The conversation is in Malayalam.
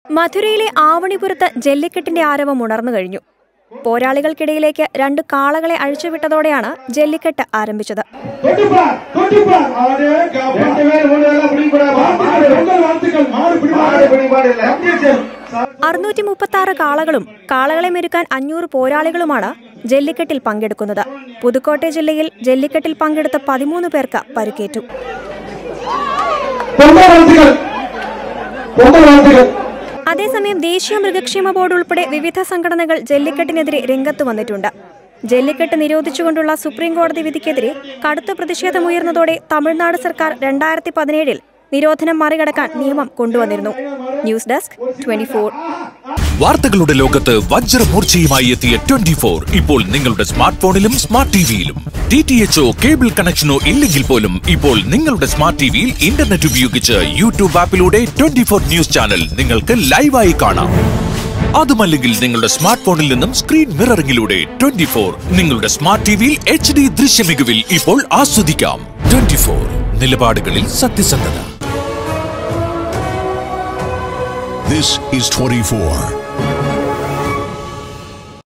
മധുരയിലെ ആവണിപുരത്ത് ജല്ലിക്കെട്ടിന്റെ ആരവം ഉണർന്നു കഴിഞ്ഞു പോരാളികൾക്കിടയിലേക്ക് രണ്ട് കാളകളെ അഴിച്ചുവിട്ടതോടെയാണ് ജല്ലിക്കെട്ട് ആരംഭിച്ചത് தொட்டுப்பார் தொட்டுப்பார் ஆடே காப்பா ரெண்டு பேர் மூணு பேர்லாம் பிடிக்கூடாது மாடு உங்கள் வாழ்த்துக்கள் மாடு மாடு பிடிப்பார் பிடிப்பாடு இல்ல അറുന്നൂറ്റി മുപ്പത്തി ആറ് കാളകളും കാളകളെ മെരുക്കാൻ അഞ്ഞൂറ് പോരാളികളുമാണ് ജല്ലിക്കെട്ടിൽ പങ്കെടുക്കുന്നത് പുതുക്കോട്ടെ ജില്ലയിൽ ജല്ലിക്കെട്ടിൽ പങ്കെടുത്ത പതിമൂന്ന് പേർക്ക് പരിക്കേറ്റു பொங்கல் வாழ்த்துக்கள் பொங்கல் வாழ்த்துக்கள் അതേസമയം ദേശീയ മൃഗക്ഷേമ ബോർഡ് ഉൾപ്പെടെ വിവിധ സംഘടനകൾ ജല്ലിക്കെട്ടിനെതിരെ രംഗത്ത് വന്നിട്ടുണ്ട് ജല്ലിക്കെട്ട് നിരോധിച്ചുകൊണ്ടുള്ള സുപ്രീം കോടതി വിധിക്കെതിരെ കടുത്ത പ്രതിഷേധമുയർന്നതോടെ തമിഴ്നാട് സർക്കാർ രണ്ടായിരത്തി പതിനേഴിൽ നിരോധനം മറികടക്കാൻ നിയമം കൊണ്ടുവന്നിരുന്നു ന്യൂസ് ഡെസ്ക് ട്വന്റി വാർത്തകളുടെ ലോകത്ത് വജ്രമൂർച്ചയുമായി എത്തിയ ട്വന്റി ഫോർ ഇപ്പോൾ നിങ്ങളുടെ സ്മാർട്ട് ഫോണിലും സ്മാർട്ട് ടിവിയിലും ഡി ടി എച്ച്ഒ കേബിൾ കണക്ഷനോ ഇല്ലെങ്കിൽ പോലും ഇപ്പോൾ നിങ്ങളുടെ സ്മാർട്ട് ടിവിയിൽ ഇന്റർനെറ്റ് ഉപയോഗിച്ച് യൂട്യൂബ് ആപ്പിലൂടെ ട്വന്റി ഫോർ ന്യൂസ് ചാനൽ നിങ്ങൾക്ക് ലൈവായി കാണാം അതുമല്ലെങ്കിൽ നിങ്ങളുടെ സ്മാർട്ട് ഫോണിൽ നിന്നും സ്ക്രീൻ മിററിംഗിലൂടെ ട്വന്റി ഫോർ നിങ്ങളുടെ സ്മാർട്ട് ടിവിയിൽ എച്ച് ഡി ദൃശ്യമികവിൽ ഇപ്പോൾ ആസ്വദിക്കാം ട്വന്റി ഫോർ നിലപാടുകളിൽ സത്യസന്ധത This is 24.